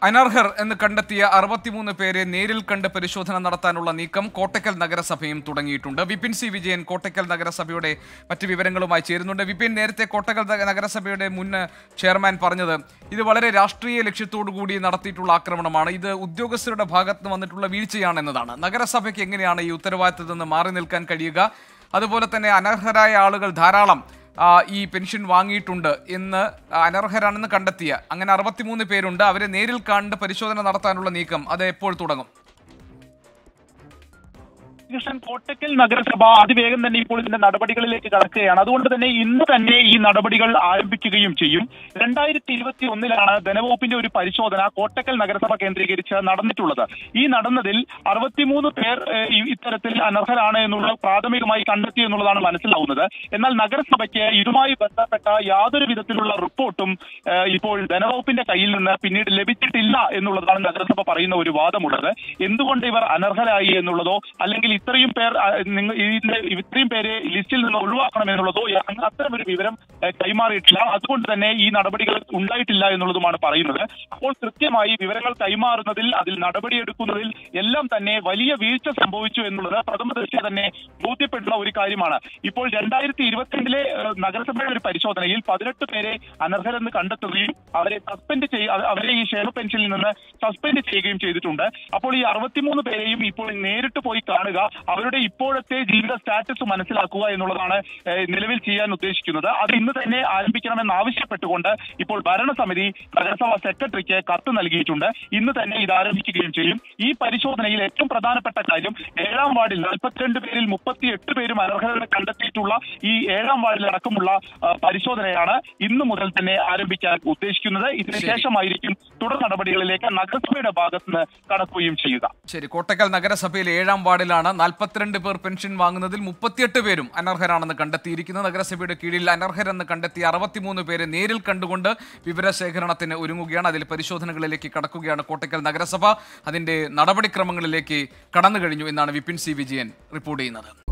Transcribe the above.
അനർഹർ എന്ന് കണ്ടെത്തിയ അറുപത്തിമൂന്ന് പേരെ നേരിൽ കണ്ട് പരിശോധന നടത്താനുള്ള നീക്കം കോട്ടക്കൽ നഗരസഭയും തുടങ്ങിയിട്ടുണ്ട് വിപിൻ സി വിജയൻ കോട്ടക്കൽ നഗരസഭയുടെ മറ്റ് വിവരങ്ങളുമായി ചേരുന്നുണ്ട് വിപിൻ നേരത്തെ കോട്ടക്കൽ നഗ- നഗരസഭയുടെ മുൻ ചെയർമാൻ പറഞ്ഞത് ഇത് വളരെ രാഷ്ട്രീയ ലക്ഷ്യത്തോടു കൂടി നടത്തിയിട്ടുള്ള ആക്രമണമാണ് ഇത് ഉദ്യോഗസ്ഥരുടെ ഭാഗത്ത് നിന്ന് വന്നിട്ടുള്ള വീഴ്ചയാണ് എന്നതാണ് നഗരസഭയ്ക്ക് എങ്ങനെയാണ് ഈ ഉത്തരവാദിത്തത്തിൽ നിന്ന് മാറി നിൽക്കാൻ കഴിയുക അതുപോലെ തന്നെ അനർഹരായ ആളുകൾ ധാരാളം ആ, ഈ പെൻഷൻ വാങ്ങിയിട്ടുണ്ട് എന്ന് അനർഹരാണെന്ന് കണ്ടെത്തിയ അങ്ങനെ അറുപത്തിമൂന്ന് പേരുണ്ട് അവരെ നേരിൽ കണ്ട് പരിശോധന നടത്താനുള്ള നീക്കം അത് എപ്പോൾ തുടങ്ങും കൃഷ്ണൻ കോട്ടക്കൽ നഗരസഭ അതിവേഗം തന്നെ ഇപ്പോൾ ഇതിന്റെ നടപടികളിലേക്ക് കടക്കുകയാണ് അതുകൊണ്ട് തന്നെ ഇന്ന് തന്നെ ഈ നടപടികൾ ആരംഭിക്കുകയും ചെയ്യും രണ്ടായിരത്തി ഇരുപത്തി ഒന്നിലാണ് ധനവകുപ്പിന്റെ ഒരു പരിശോധന കോട്ടക്കൽ നഗരസഭ കേന്ദ്രീകരിച്ച് നടന്നിട്ടുള്ളത് ഈ നടന്നതിൽ അറുപത്തിമൂന്ന് പേർ ഏഹ്, ഈ ഇത്തരത്തിൽ അനർഹരാണ് എന്നുള്ളത് പ്രാഥമികമായി കണ്ടെത്തി എന്നുള്ളതാണ് മനസ്സിലാവുന്നത് എന്നാൽ നഗരസഭയ്ക്ക് ഇതുമായി ബന്ധപ്പെട്ട യാതൊരു വിധത്തിലുള്ള റിപ്പോർട്ടും ഏഹ്, ഇപ്പോൾ ധനവകുപ്പിന്റെ കയ്യിൽ നിന്ന് പിന്നീട് ലഭിച്ചിട്ടില്ല എന്നുള്ളതാണ് നഗരസഭ പറയുന്ന ഒരു വാദമുള്ളത് എന്തുകൊണ്ട് ഇവർ അനർഹരായി എന്നുള്ളതോ അല്ലെങ്കിൽ ഇത്രയും പേർ ആ, നിങ്ങൾ ഇതിന്റെ ഇത്രയും പേരെ ലിസ്റ്റിൽ നിന്ന് ഒഴിവാക്കണം എന്നുള്ളതോ അങ്ങ് അത്തരം ഒരു വിവരം ഏ, കൈമാറിയിട്ടില്ല അതുകൊണ്ട് തന്നെ ഈ നടപടികൾ ഉണ്ടായിട്ടില്ല എന്നുള്ളതുമാണ് പറയുന്നത് അപ്പോൾ കൃത്യമായി വിവരങ്ങൾ കൈമാറുന്നതിൽ അതിൽ നടപടിയെടുക്കുന്നതിൽ എല്ലാം തന്നെ വലിയ വീഴ്ച സംഭവിച്ചു എന്നുള്ളത് പ്രഥമ ദൃഷ്ടിയ തന്നെ ബോധ്യപ്പെടുന്ന ഒരു കാര്യമാണ് ഇപ്പോൾ രണ്ടായിരത്തി ഇരുപത്തിരണ്ടിലെ നഗരസഭയുടെ ഒരു പരിശോധനയിൽ പതിനെട്ട് പേരെ അനർഹരെന്ന് കണ്ടെത്തുകയും അവരെ സസ്പെൻഡ് ചെയ്യ അവ- അവരെ ഈ ക്ഷേമ പെൻഷനിൽ നിന്ന് സസ്പെൻഡ് ചെയ്യുകയും ചെയ്തിട്ടുണ്ട് അപ്പോൾ ഈ അറുപത്തിമൂന്ന് പേരെയും ഇപ്പോൾ നേരിട്ട് പോയി കാണുക അവരുടെ ഇപ്പോഴത്തെ ജീവിത സ്റ്റാറ്റസ് മനസ്സിലാക്കുക എന്നുള്ളതാണ് ഏഹ്, നിലവിൽ ചെയ്യാൻ ഉദ്ദേശിക്കുന്നത് അത് ഇന്ന് തന്നെ ആരംഭിക്കണമെന്ന് ആവശ്യപ്പെട്ടുകൊണ്ട് ഇപ്പോൾ ഭരണസമിതി നഗരസഭാ സെക്രട്ടറിക്ക് കത്ത് നൽകിയിട്ടുണ്ട് ഇന്ന് തന്നെ ഇത് ആരംഭിക്കുകയും ചെയ്യും ഈ പരിശോധനയിൽ ഏറ്റവും പ്രധാനപ്പെട്ട കാര്യം ഏഴാം വാർഡിൽ നാൽപ്പത്തിരണ്ട് പേരിൽ മുപ്പത്തി എട്ട് പേരും അനർഹരെ കണ്ടെത്തിയിട്ടുള്ള ഈ ഏഴാം വാർഡിൽ അടക്കമുള്ള ആ, പരിശോധനയാണ് ഇന്ന് മുതൽ തന്നെ ആരംഭിക്കാൻ ഉദ്ദേശിക്കുന്നത് ഇതിനുശേഷമായിരിക്കും തുടർ നടപടികളിലേക്ക് നഗരസഭയുടെ ഭാഗത്തുനിന്ന് കടക്കുകയും ചെയ്യുക ശരി കോട്ടക്കൽ നഗരസഭയിലെ ഏഴാം വാർഡിലാണ് നാൽപ്പത്തിരണ്ട് പേർ പെൻഷൻ വാങ്ങുന്നതിൽ മുപ്പത്തിയെട്ട് പേരും അനർഹരാണെന്ന് കണ്ടെത്തിയിരിക്കുന്നത് നഗരസഭയുടെ കീഴിൽ അനർഹരെന്ന് കണ്ടെത്തിയ അറുപത്തിമൂന്ന് പേരെ നേരിൽ കണ്ടുകൊണ്ട് വിവരശേഖരണത്തിന് ഒരുങ്ങുകയാണ് അതിൽ പരിശോധനകളിലേക്ക് കടക്കുകയാണ് കോട്ടക്കൽ നഗരസഭ അതിന്റെ നടപടിക്രമങ്ങളിലേക്ക് കടന്നു കഴിഞ്ഞു എന്നാണ് വിപിൻ സി വിജയൻ റിപ്പോർട്ട് ചെയ്യുന്നത്